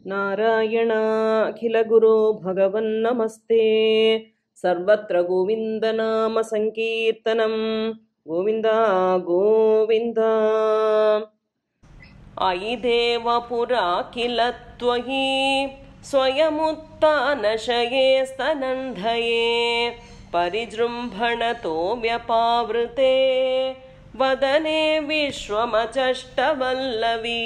नारायणाखिलगुरो भगवन्नमस्ते सर्वत्र गोविन्दनामसङ्कीर्तनं गोविन्द गोविन्द अयि देवपुरा किल त्वयि स्वयमुत्तानशये स्तनन्धये परिजृम्भणतो व्यपावृते वदने विश्वमचष्टवल्लवी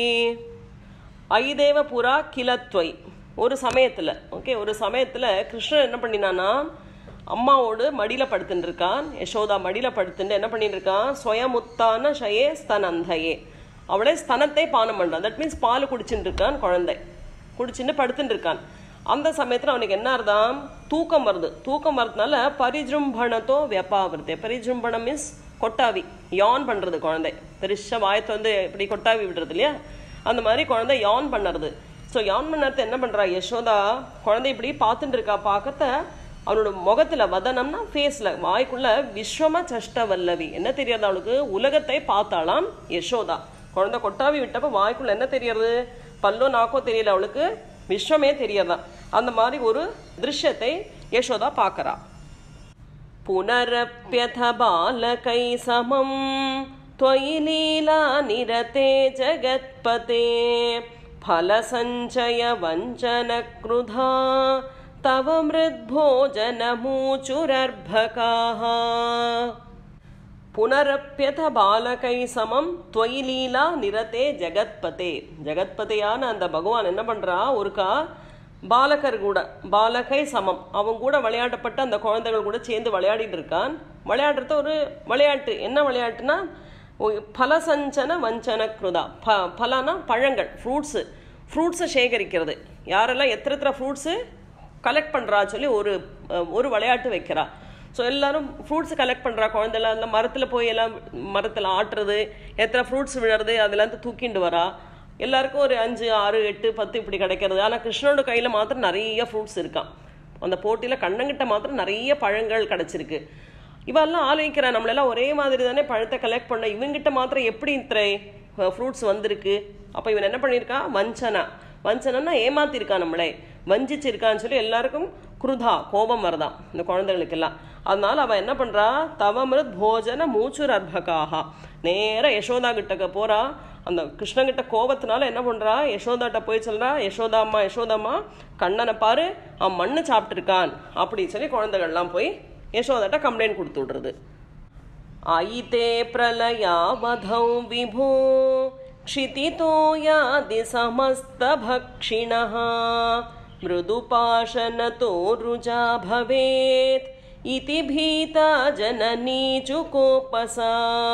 ஐதேவ புறா கிலத்வை ஒரு சமயத்தில் ஓகே ஒரு சமயத்தில் கிருஷ்ணன் என்ன பண்ணினானா அம்மாவோடு மடியில் படுத்துட்டு இருக்கான் யசோதா மடியில் படுத்துட்டு என்ன பண்ணிட்டு இருக்கான் ஸ்வயமுத்தான ஷயே ஸ்தனந்தையே அவளே ஸ்தனத்தை பானம் பண்ணுறான் தட் மீன்ஸ் பால் குடிச்சுட்டு இருக்கான் குழந்தை குடிச்சுட்டு படுத்துட்டு இருக்கான் அந்த சமயத்தில் அவனுக்கு என்ன இருந்தான் தூக்கம் வருது தூக்கம் வரதுனால பரிஜும்பணத்தோ வெப்பாவிருத்தே பரிஜும்பணம் மீன்ஸ் கொட்டாவி யான் பண்ணுறது குழந்தை பெருசாக வாயத்தை வந்து இப்படி கொட்டாவி விடுறது இல்லையா அந்த மாதிரி குழந்தை யான் பண்ணுறது ஸோ யான் பண்ணறது என்ன பண்ணுறா யசோதா குழந்தை இப்படி பார்த்துட்டு இருக்கா பார்க்கத்த அவனோட முகத்தில் வதனம்னா ஃபேஸில் வாய்க்குள்ள விஸ்வம சஷ்ட வல்லவி என்ன தெரியாது அவளுக்கு உலகத்தை பார்த்தாலாம் யசோதா குழந்தை கொட்டாவி விட்டப்ப வாய்க்குள்ள என்ன தெரியறது பல்லோ நாக்கோ தெரியல அவளுக்கு விஸ்வமே தெரியறதா அந்த மாதிரி ஒரு திருஷ்யத்தை யசோதா பார்க்கறா पुनरप्यथ बालकै समं त्वयि लीला निरते जगत्पते फलसञ्चयवञ्चनक्रुधा तव मृद्भोजनमूचुरर्भकाः புனரப்பியத பாலகை சமம் துவயி லீலா நிரதே ஜெகத்பதே ஜெகத்பதையான அந்த பகவான் என்ன பண்றா ஒருக்கா பாலகர் கூட பாலகை சமம் அவங்க கூட விளையாடப்பட்ட அந்த குழந்தைகள் கூட சேர்ந்து விளையாடிட்டு இருக்கான் விளையாடுறது ஒரு விளையாட்டு என்ன விளையாட்டுனா ஒ- பலசஞ்சன வஞ்சன கிருதா ப பலனா பழங்கள் ஃப்ரூட்ஸு ஃப்ரூட்ஸை சேகரிக்கிறது யாரெல்லாம் எத்தனை எத்தனை ஃப்ரூட்ஸு கலெக்ட் பண்ணுறா சொல்லி ஒரு அஹ், ஒரு விளையாட்டு வைக்கிறா ஸோ எல்லாரும் ஃப்ரூட்ஸ் கலெக்ட் பண்ணுறா குழந்தைலாம் அந்த மரத்தில் போய் எல்லாம் மரத்தில் ஆட்டுறது எத்தனை ஃப்ரூட்ஸ் விழறது அதெல்லாம் தூக்கிண்டு வரா எல்லாருக்கும் ஒரு அஞ்சு ஆறு எட்டு பத்து இப்படி கிடைக்கிறது ஆனால் கிருஷ்ணனோட கையில் மாத்திரம் நிறைய ஃப்ரூட்ஸ் இருக்கான் அந்த போட்டியில் கண்ணங்கிட்ட மாத்திரம் நிறைய பழங்கள் கிடச்சிருக்கு இவெல்லாம் ஆலோசிக்கிறா நம்மளெல்லாம் ஒரே மாதிரி தானே பழத்தை கலெக்ட் பண்ண இவங்கிட்ட மாத்திரம் எப்படி இத்தனை ஃப்ரூட்ஸ் வந்திருக்கு அப்போ இவன் என்ன பண்ணியிருக்கான் வஞ்சனா வஞ்சனன்னா ஏமாத்திருக்கான் நம்மளை வஞ்சிச்சிருக்கான்னு சொல்லி எல்லாருக்கும் குருதா கோபம் வருதாம் இந்த குழந்தைகளுக்கெல்லாம் அதனால அவன் என்ன பண்றா தவமிருத் போஜன மூச்சுர் அர்பகாகா நேரா யசோதா கிட்டக்க போறா அந்த கிருஷ்ணகிட்ட கோபத்தினால என்ன பண்றா யசோதாட்ட போய் சொல்றா யசோதா அம்மா யசோதா அம்மா கண்ணனை பாரு அவன் மண்ணு சாப்பிட்டுருக்கான் அப்படி சொல்லி குழந்தைகள்லாம் போய் யசோதாட்ட கம்ப்ளைண்ட் கொடுத்து விடுறது आयिते प्रलयावधौ विभो क्षितितो यादि समस्तभक्षिणः मृदुपाशनतो रुजा भवेत् इति भीता जननी चुकोपसा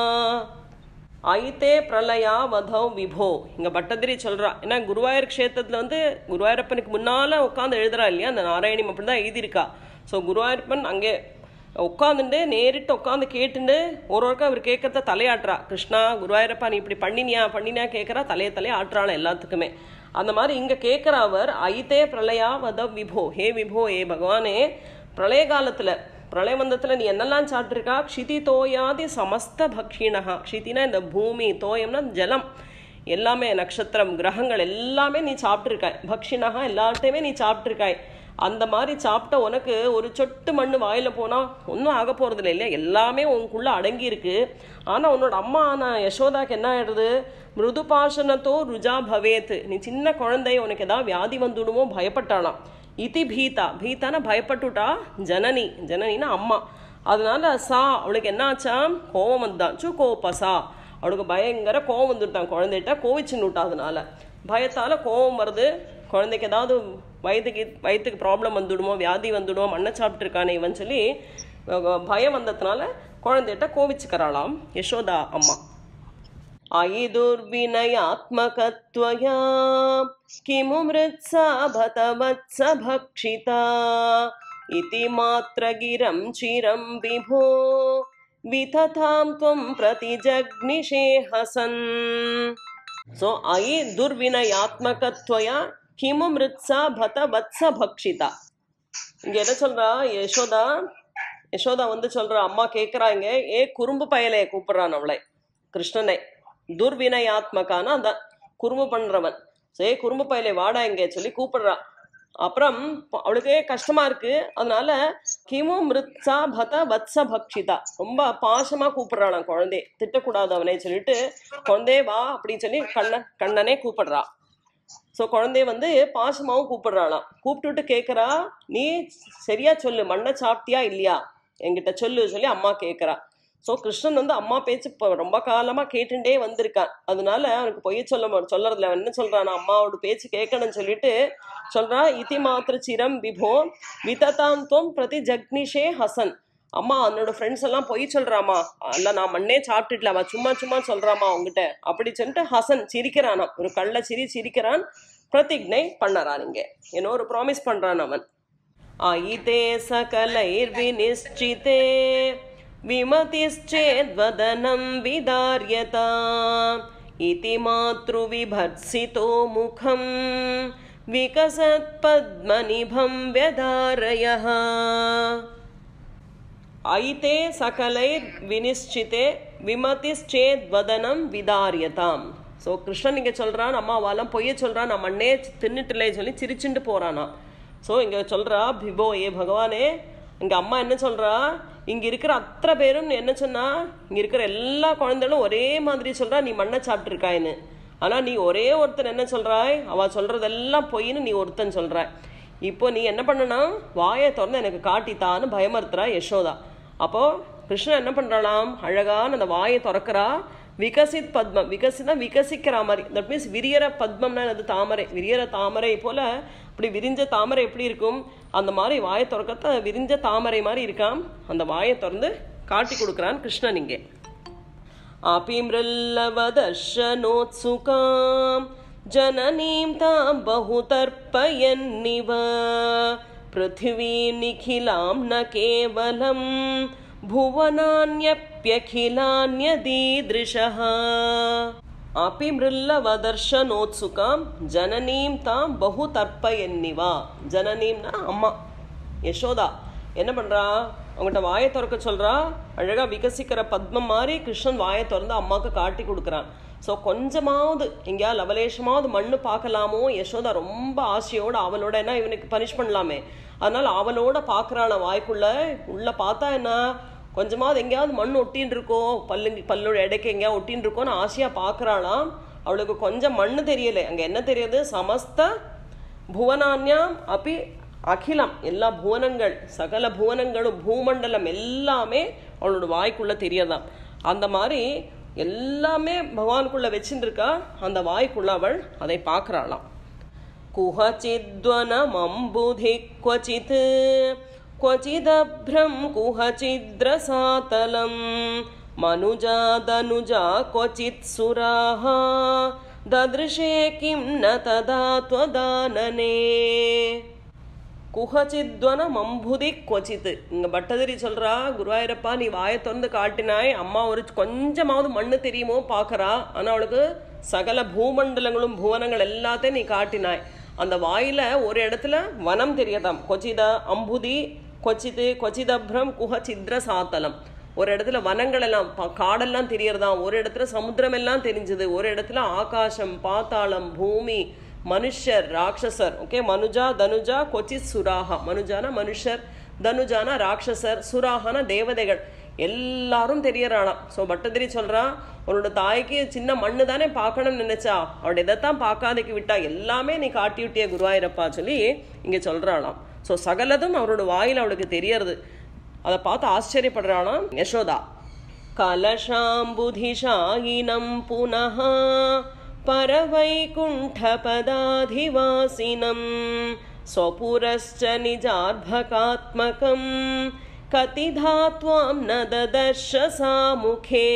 ஐத்தே பிரளயா வதௌ விபோ இங்க பட்டதிரி சொல்றா ஏன்னா குருவாயூர் க்ஷேத்திரத்துல வந்து குருவாயூரப்பனுக்கு முன்னால உட்காந்து எழுதுறா இல்லையா அந்த நாராயணி அப்படி தான் எழுதியிருக்கா ஸோ குருவாயூரப்பன் அங்கே உட்காந்துட்டு நேரிட்டு உட்காந்து கேட்டுண்டு ஒரு ஒருக்கா அவர் கேட்கறத தலையாட்டுறா கிருஷ்ணா குருவாயூரப்பா நீ இப்படி பண்ணினியா பண்ணினியா கேட்குறா தலைய தலைய ஆட்டுறாள் எல்லாத்துக்குமே அந்த மாதிரி இங்க கேட்குற அவர் ஐத்தே பிரளயா வத விபோ ஹே விபோ ஏ பகவானே பிரளய காலத்துல பிரளயவந்தத்தில் நீ என்னெல்லாம் சாப்பிட்ருக்கா க்ஷிதி தோயாதி சமஸ்த பக்ஷிணகா க்ஷிதினா இந்த பூமி தோயம்னா ஜலம் எல்லாமே நட்சத்திரம் கிரகங்கள் எல்லாமே நீ சாப்பிட்ருக்காய் பக்ஷிணகா எல்லாத்தையுமே நீ சாப்பிட்ருக்காய் அந்த மாதிரி சாப்பிட்ட உனக்கு ஒரு சொட்டு மண்ணு வாயில போனா ஒன்றும் ஆக போறது இல்லை இல்லையா எல்லாமே உனக்குள்ள அடங்கி இருக்கு ஆனா உன்னோட அம்மா ஆன யசோதாக்கு என்ன ஆயிடுது மிருது பாஷனத்தோ ருஜா பவேத் நீ சின்ன குழந்தை உனக்கு ஏதாவது வியாதி வந்துடுமோ பயப்பட்டாளாம் இதி பீதா பீதானா பயப்பட்டுட்டா ஜனனி ஜனனினா அம்மா அதனால சா அவளுக்கு என்ன ஆச்சாம் கோவம் வந்தான் சு கோபசா அவளுக்கு பயங்கர கோவம் வந்துட்டான் குழந்தைகிட்ட கோவிச்சுன்னுட்டா அதனால பயத்தால கோவம் வருது குழந்தைக்கு ஏதாவது வயதுக்கு வயிற்றுக்கு ப்ராப்ளம் வந்துடுமோ வியாதி வந்துடுமோ மண்ணை சாப்பிட்ருக்கானே இவன் சொல்லி அஹ், பயம் வந்ததுனால குழந்தைகிட்ட கோவிச்சுக்கிறாளாம் யசோதா அம்மா अयि दुर्विनयात्मकत्वया किमु मृत्सा भतवत्स भक्षिता इति मात्रगिरं चिरं विभो वितथां त्वं प्रतिजग्निषे हसन् सो अयि दुर्विनयात्मकत्वया किमु मृत्सा भतवत्स भक्षिता இங்க என்ன சொல்றா யசோதா யசோதா வந்து சொல்றா அம்மா கேக்குறாங்க ஏ குறும்பு பயலைய கூப்பிடுறான் அவளை கிருஷ்ணனை துர்வினயாத்மகான அந்த குறும்பு பண்றவன் சே குறும்பு பயிலை வாடா இங்க சொல்லி கூப்பிடுறா அப்புறம் ப- அவளுக்கே கஷ்டமா இருக்கு அதனால கிமு மிருத்சா பத வத்ச பக்ஷிதா ரொம்ப பாசமா கூப்பிடுறாளாம் குழந்தை திட்டக்கூடாது அவனை சொல்லிட்டு குழந்தை வா அப்படின்னு சொல்லி கண்ண கண்ணனே கூப்பிடுறா ஸோ குழந்தைய வந்து பாசமாவும் கூப்பிடுறாளாம் கூப்பிட்டுட்டு கேட்குறா நீ சரியா சொல்லு மண்ணை சாப்பிட்டியா இல்லையா என்கிட்ட சொல்லு சொல்லி அம்மா கேட்குறா ஸோ கிருஷ்ணன் வந்து அம்மா பேச்சு இப்போ ரொம்ப காலமாக கேட்டுட்டே வந்திருக்கான் அதனால அவனுக்கு பொய்ய சொல்ல ம- சொல்றதில்ல அவன் என்ன சொல்றான் நான் அம்மாவோட பேச்சு கேட்கணும்னு சொல்லிட்டு சொல்றான் இதி மாத்திர சிரம் விபோ விததாந்தம் பிரதி ஜக்னிஷே ஹசன் அம்மா அவனோட ஃப்ரெண்ட்ஸ் எல்லாம் பொய் சொல்றாமா அல்ல நான் மண்ணே சாப்பிட்டுட்டல அவன் சும்மா சும்மா சொல்றாமா அவங்ககிட்ட அப்படி சொல்லிட்டு ஹசன் சிரிக்கிறானாம் ஒரு கள்ள சிரி சிரிக்கிறான் பிரதிஜை பண்ணறான் இங்க என்ன ஒரு ப்ராமிஸ் பண்றான் அவன் आयिते सकलैर्विनिश्चिते विमतिश्चेद्वदनं विदार्यता इति मातृविभर्त्सितो मुखं विकसत्पद्मनिभं व्यधारयः ஐதே சகலை வினிஷ்சிதே விமதிஷ்சேத்வதனம் விதாரியதாம் ஸோ கிருஷ்ணன் இங்கே சொல்கிறான் அம்மாவாலாம் பொய்ய சொல்கிறான் நான் மண்ணே தின்னுட்டுலே சொல்லி சிரிச்சுட்டு போகிறானா ஸோ இங்கே சொல்கிறா பிபோ ஏ பகவானே இங்கே அம்மா என்ன சொல்கிறா இங்கே இருக்கிற அத்தனை பேரும் என்ன சொன்னா இங்கே இருக்கிற எல்லா குழந்தைகளும் ஒரே மாதிரி சொல்கிறா நீ மண்ணை சாப்பிட்ருக்காயின்னு ஆனால் நீ ஒரே ஒருத்தன் என்ன சொல்கிறாய் அவள் சொல்கிறதெல்லாம் பொய்ன்னு நீ ஒருத்தன் சொல்கிறாய் இப்போ நீ என்ன பண்ணனா வாயை திறந்து எனக்கு காட்டித்தான்னு பயமறுத்துறா யசோதா அப்போ கிருஷ்ணன் என்ன பண்றாளாம் அழகான அந்த வாயை திறக்கிறா விகசித் பத்மம் விகசிதா விகசிக்கிற மாதிரி தட் மீன்ஸ் விரியற பத்மம்னா அது தாமரை விரியற தாமரை போல இப்படி விரிஞ்ச தாமரை எப்படி இருக்கும் அந்த மாதிரி வாயை திறக்கத்த விரிஞ்ச தாமரை மாதிரி இருக்காம் அந்த வாயை திறந்து காட்டி கொடுக்குறான் கிருஷ்ணன் இங்கே अपि मृल्लवदर्शनोत्सुकां जननीं तां बहुतर्पयन्निव पृथिवी निखिलां न केवलं भुवनान्यप्यखिलान्यदीदृशः अपि मृल्लवदर्शनोत्सुकां जननीं तां बहुतर्पयन्निवा जननीம்னா அம்மா யசோதா என்ன பண்றா அவங்ககிட்ட வாயை திறக்க சொல்றா அழகா விகசிக்கிற பத்மம் மாதிரி கிருஷ்ணன் வாயை திறந்து அம்மாவுக்கு காட்டி கொடுக்குறான் ஸோ கொஞ்சமாவது எங்கேயா லவலேஷமாவது மண்ணு பார்க்கலாமோ யசோதா ரொம்ப ஆசையோட அவளோட என்ன இவனுக்கு பனிஷ் பண்ணலாமே அதனால அவளோட பார்க்கறான வாய்க்குள்ள உள்ள பார்த்தா என்ன கொஞ்சமாவது எங்கேயாவது மண் ஒட்டின்னு இருக்கோ பல்லு பல்லோட இடைக்கு எங்கேயாவது ஒட்டின்னு இருக்கோன்னு ஆசையா பார்க்கறாளாம் அவளுக்கு கொஞ்சம் மண்ணு தெரியல அங்க என்ன தெரியுது சமஸ்த புவனான்யாம் அப்பி அகிலம் எல்லா புவனங்கள் சகல புவனங்களும் பூமண்டலம் எல்லாமே அவளோட வாய்க்குள்ள தெரியதாம் அந்த மாதிரி எல்லாமே பகவானுக்குள்ள வச்சுருக்கா அந்த வாய்க்குள்ள அவள் அதை பார்க்கறாளாம் कुहचिद्वनमम्बुधि क्वचित् क्वचिदभ्रं कुहचिद्रसातलं मनुजादनुजा क्वचित् सुराः ददृशे किं न तदा त्वदानने குஹச்சித்வன மம்புதி கொச்சித்து இங்க பட்டதிரி சொல்றா குருவாயூரப்பா நீ வாயை திறந்து காட்டினாய் அம்மா ஒரு கொஞ்சமாவது மண்ணு தெரியுமோ பார்க்கறா ஆனா அவளுக்கு சகல பூமண்டலங்களும் புவனங்கள் எல்லாத்தையும் நீ காட்டினாய் அந்த வாயில ஒரு இடத்துல வனம் தெரியதாம் கொச்சித அம்புதி கொச்சித்து கொச்சிதப்ரம் குஹச்சித்ர சாத்தலம் ஒரு இடத்துல வனங்கள் எல்லாம் ப- காடெல்லாம் தெரியறதாம் ஒரு இடத்துல சமுத்திரம் எல்லாம் தெரிஞ்சது ஒரு இடத்துல ஆகாசம் பாத்தாளம் பூமி மனுஷர் ராட்சசர் ஓகே மனுஜா தனுஜா கொச்சித் சுராகா மனுஜானா மனுஷர் தனுஜானா ராட்சசர் சுராகானா தேவதைகள் எல்லாரும் தெரியறாளாம் ஸோ பட்டதிரி சொல்றா உன்னோட தாய்க்கு சின்ன மண்ணு தானே பார்க்கணும்னு நினைச்சா அவட இதைத்தான் பார்க்காதைக்கு விட்டா எல்லாமே நீ காட்டி விட்டிய குருவாயிரப்பா சொல்லி இங்க சொல்றாளாம் ஸோ சகலதும் அவரோட வாயில் அவளுக்கு தெரியறது அதை பார்த்து ஆச்சரியப்படுறாளாம் யசோதா कलशाम्बुधिशायिनं पुनः परवैकुण्ठपदाधिवासिनं स्वपुरश्च निजार्भकात्मकं कतिधा त्वां न ददर्श सामुखे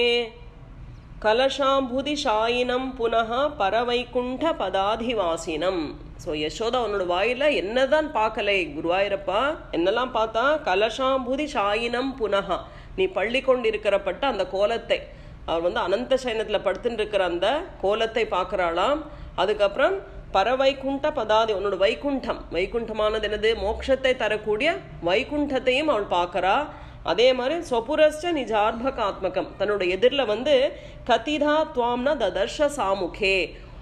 கலஷாம்புதி ஷாயினம் புனக பரவைகுண்ட பதாதிவாசினம் ஸோ யசோதா உன்னோட வாயில என்னதான் பார்க்கலை குருவாயிரப்பா என்னெல்லாம் பார்த்தா கலஷாம்புதி ஷாயினம் புனகா நீ பள்ளி கொண்டிருக்கிறப்பட்ட அந்த கோலத்தை அவர் வந்து அனந்த சயனத்தில் படுத்துட்டு இருக்கிற அந்த கோலத்தை பார்க்கறாளாம் அதுக்கப்புறம் பரவைகுண்ட பதாதி உன்னோட வைகுண்டம் வைகுண்டமானது என்னது மோட்சத்தை தரக்கூடிய வைகுண்டத்தையும் அவள் பார்க்கறா அதே மாதிரி சொபுரஸ்ட நிஜார்பகாத்மகம் தன்னோட எதிரில் வந்து கதிதா துவாம்னா ததர்ஷ சாமுகே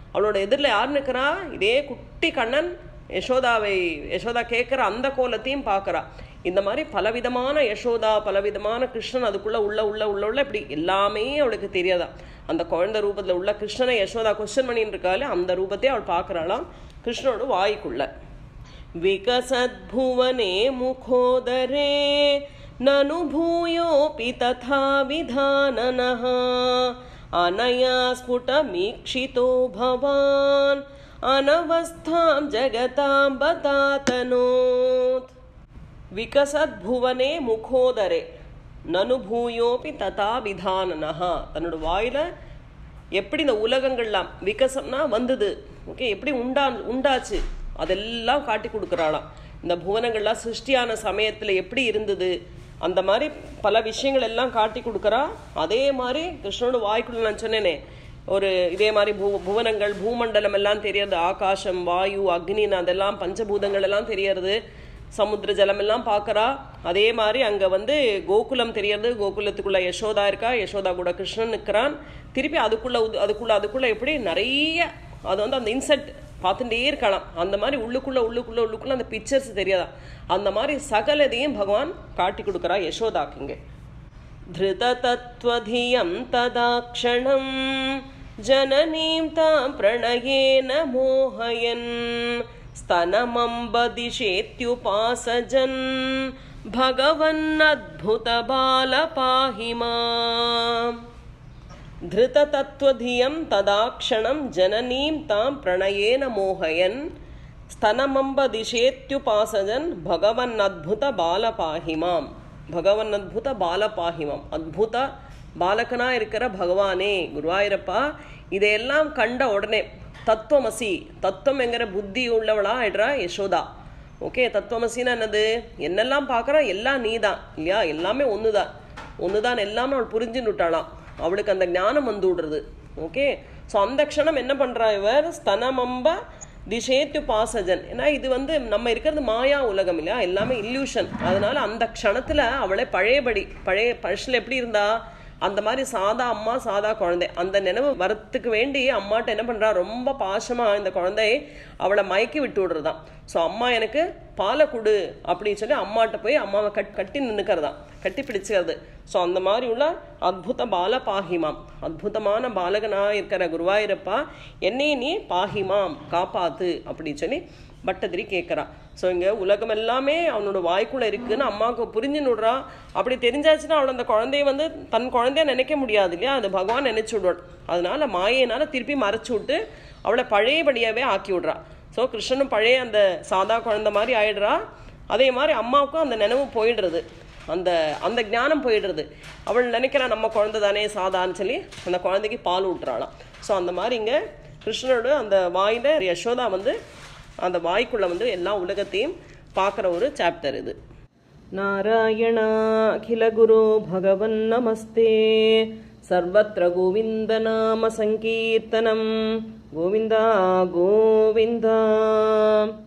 அவளோட எதிரில் யார் நிற்கிறா இதே குட்டி கண்ணன் யசோதாவை யசோதா கேட்குற அந்த கோலத்தையும் பார்க்குறா இந்த மாதிரி பலவிதமான யசோதா பலவிதமான கிருஷ்ணன் அதுக்குள்ள உள்ள உள்ள உள்ள உள்ள இப்படி எல்லாமே அவளுக்கு தெரியாதா அந்த குழந்தை ரூபத்தில் உள்ள கிருஷ்ணனை யசோதா கொஸ்டின் பண்ணிட்டு இருக்காளே அந்த ரூபத்தை அவள் பார்க்குறாளாம் கிருஷ்ணனோட வாய்க்குள்ள विकसद्भुवने मुखोदरे ननु भूयोऽपि तथा विधाननः अनया स्फुटमीक्षितो भवान् अनवस्थां जगतां बतातनोत् விகசத்புவனே முகோதரே நனுபூயோபி ததா விதானனஹா தன்னோட வாயில எப்படி இந்த உலகங்கள்லாம் விகசம்னா வந்தது ஓகே எப்படி உண்டா உண்டாச்சு அதெல்லாம் காட்டி கொடுக்குறாளாம் இந்த புவனங்கள்லாம் சிருஷ்டியான சமயத்தில் எப்படி இருந்தது அந்த மாதிரி பல விஷயங்கள் எல்லாம் காட்டி கொடுக்குறா அதே மாதிரி கிருஷ்ணனோட வாய்க்குள்ள நான் சொன்னேனே ஒரு இதே மாதிரி பூ புவனங்கள் பூமண்டலம் எல்லாம் தெரியறது ஆகாசம் வாயு அக்னின்னு அதெல்லாம் பஞ்சபூதங்கள் எல்லாம் தெரியறது சமுத்திர ஜலம் எல்லாம் பார்க்கறா அதே மாதிரி அங்கே வந்து கோகுலம் தெரியறது கோகுலத்துக்குள்ள யசோதா இருக்கா யசோதா கூட கிருஷ்ணன் நிற்கிறான் திருப்பி அதுக்குள்ள உது- அதுக்குள்ள அதுக்குள்ள எப்படி நிறைய அது வந்து அந்த இன்செட் பார்த்துட்டே இருக்கலாம் அந்த மாதிரி உள்ளுக்குள்ள உள்ளுக்குள்ள உள்ளுக்குள்ள அந்த பிக்சர்ஸ் தெரியாதா அந்த மாதிரி சகலதையும் பகவான் காட்டி கொடுக்குறா யசோதாக்கு இங்கே धृततत्त्वधियं तदा क्षणं जननीं तां प्रणयेन मोहयन् स्तनमम्बदिशेत्युपासजन् भगवन्नद्भुतबालपाहि माम् धृततत्त्वधियं तदा क्षणं जननीं तां प्रणयेन मोहयन् स्तनमम्बदिशेत्युपासजन् भगवन्नद्भुतबालपाहि माम् பகவன் அத்புத பாலபாகிமம் அத்புத பாலகனா இருக்கிற பகவானே குருவாயிரப்பா இதையெல்லாம் கண்ட உடனே தத்துவமசி தத்துவம் என்கிற புத்தி உள்ளவளா ஆயிடுறா யசோதா ஓகே தத்துவமசின்னா என்னது என்னெல்லாம் பார்க்குறா எல்லாம் நீதான் இல்லையா எல்லாமே ஒன்று தான் ஒன்று தான் எல்லாமே அவள் புரிஞ்சுன்னு விட்டாளாம் அவளுக்கு அந்த ஞானம் வந்து விடுறது ஓகே ஸோ அந்த க்ஷணம் என்ன பண்ணுறா இவர் ஸ்தனமம்ப திசேத்து பாசஜன் ஏன்னா இது வந்து நம்ம இருக்கிறது மாயா உலகம் இல்லையா எல்லாமே இல்யூஷன் அதனால அந்த க்ஷணத்தில் அவளை பழையபடி பழைய பழசில் எப்படி இருந்தா அந்த மாதிரி சாதா அம்மா சாதா குழந்தை அந்த நினைவு வரத்துக்கு வேண்டி அம்மாட்ட என்ன பண்றா ரொம்ப பாசமா இந்த குழந்தை அவளை மயக்கி விட்டு விடுறதாம் ஸோ அம்மா எனக்கு பாலை கொடு அப்படின்னு சொல்லி அம்மாட்ட போய் அம்மாவை கட் கட்டி நின்னுக்கிறதாம் கட்டி பிடிச்சுக்கிறது ஸோ அந்த மாதிரி உள்ள அத்புத பால பாகிமாம் அத்புதமான பாலகனா இருக்கிற குருவாயூரப்பா என்னை நீ பாகிமாம் காப்பாத்து அப்படின்னு சொல்லி பட்டதிரி கேட்குறா ஸோ இங்கே உலகம் எல்லாமே அவனோட வாய்க்குள்ள இருக்குன்னு அம்மாவுக்கு புரிஞ்சு விடுறா அப்படி தெரிஞ்சாச்சுன்னா அவளை அந்த குழந்தைய வந்து தன் குழந்தைய நினைக்க முடியாது இல்லையா அது பகவான் நினைச்சு விடுவாள் அதனால மாயினால திருப்பி மறைச்சு விட்டு அவளை பழையபடியாவே ஆக்கி விடுறா ஸோ கிருஷ்ணனும் பழைய அந்த சாதா குழந்தை மாதிரி ஆயிடுறா அதே மாதிரி அம்மாவுக்கும் அந்த நினைவு போயிடுறது அந்த அந்த ஞானம் போயிடுறது அவள் நினைக்கிறா நம்ம குழந்தை தானே சாதான்னு சொல்லி அந்த குழந்தைக்கு பால் ஊட்டுறாளாம் ஸோ அந்த மாதிரி இங்கே கிருஷ்ணனோட அந்த வாயில யசோதா வந்து அந்த வாய்க்குள்ள வந்து எல்லா உலகத்தையும் பார்க்குற ஒரு சாப்டர் இது நாராயணா அகில குரு பகவன் நமஸ்தே சர்வத்திர கோவிந்த நாம சங்கீர்த்தனம் கோவிந்தா கோவிந்தா